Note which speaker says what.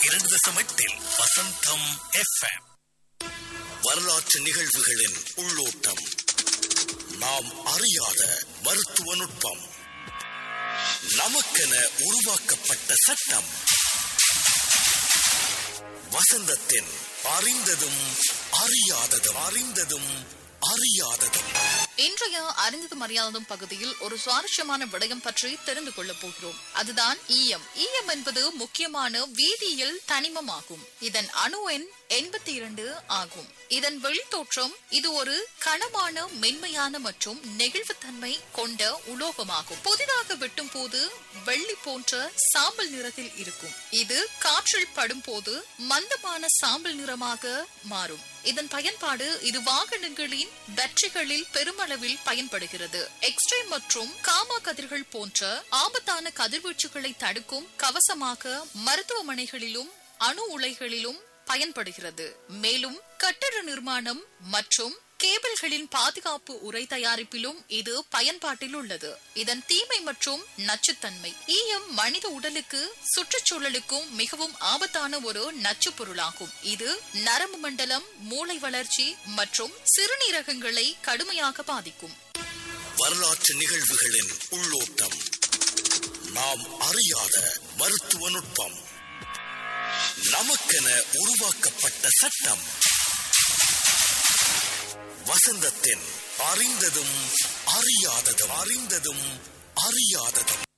Speaker 1: இரண்டு தசம் எட்டில் வசந்தம் எஃப்எம் வரலாற்று நிகழ்வுகளின் உள்ளோட்டம் நாம் அறியாத மருத்துவ நுட்பம் நமக்கென உருவாக்கப்பட்ட சட்டம் வசந்தத்தின் அறிந்ததும் அறியாததும் அறிந்ததும் அறியாததும்
Speaker 2: இன்றைய அறிந்ததும் அறியாததும் பகுதியில் ஒரு சுவாரஸ்யமான விடயம் பற்றி தெரிந்து கொள்ளப் போகிறோம் அதுதான் ஈயம் ஈயம் என்பது முக்கியமான வேதியியல் தனிமமாகும் இதன் அணு எண் எண்பத்தி இரண்டு ஆகும் இதன் வெளித்தோற்றம் இது ஒரு கனமான மென்மையான மற்றும் நெகிழ்வுத்தன்மை கொண்ட உலோகமாகும் புதிதாக வெட்டும் போது வெள்ளி போன்ற சாம்பல் நிறத்தில் இருக்கும் இது காற்றில் படும் போது மந்தமான சாம்பல் நிறமாக மாறும் இதன் பயன்பாடு இது வாகனங்களின் பேட்டரிகளில் பெருமளவில் பயன்படுகிறது எக்ஸ்ரே மற்றும் காமா கதிர்கள் போன்ற ஆபத்தான கதிர்வீச்சுகளை தடுக்கும் கவசமாக மருத்துவமனைகளிலும் அணு உலைகளிலும் பயன்படுகிறது மேலும் கட்டட நிர்மாணம் மற்றும் கேபிள்களின் பாதுகாப்பு உரை தயாரிப்பிலும் இது பயன்பாட்டில் உள்ளது இதன் தீமை மற்றும் நச்சுத்தன்மை ஈயம் மனித உடலுக்கு சுற்றுச்சூழலுக்கும் மிகவும் ஆபத்தான ஒரு நச்சு பொருளாகும் இது நரம்பு மண்டலம் மூளை வளர்ச்சி மற்றும் சிறுநீரகங்களை கடுமையாக பாதிக்கும்
Speaker 1: வரலாற்று நிகழ்வுகளின் உள்ளோட்டம் நாம் அறியாத மருத்துவ நுட்பம் நமக்கென உருவாக்கப்பட்ட சட்டம் வசந்தத்தின் அறிந்ததும் அறியாததும் அறிந்ததும் அறியாததும்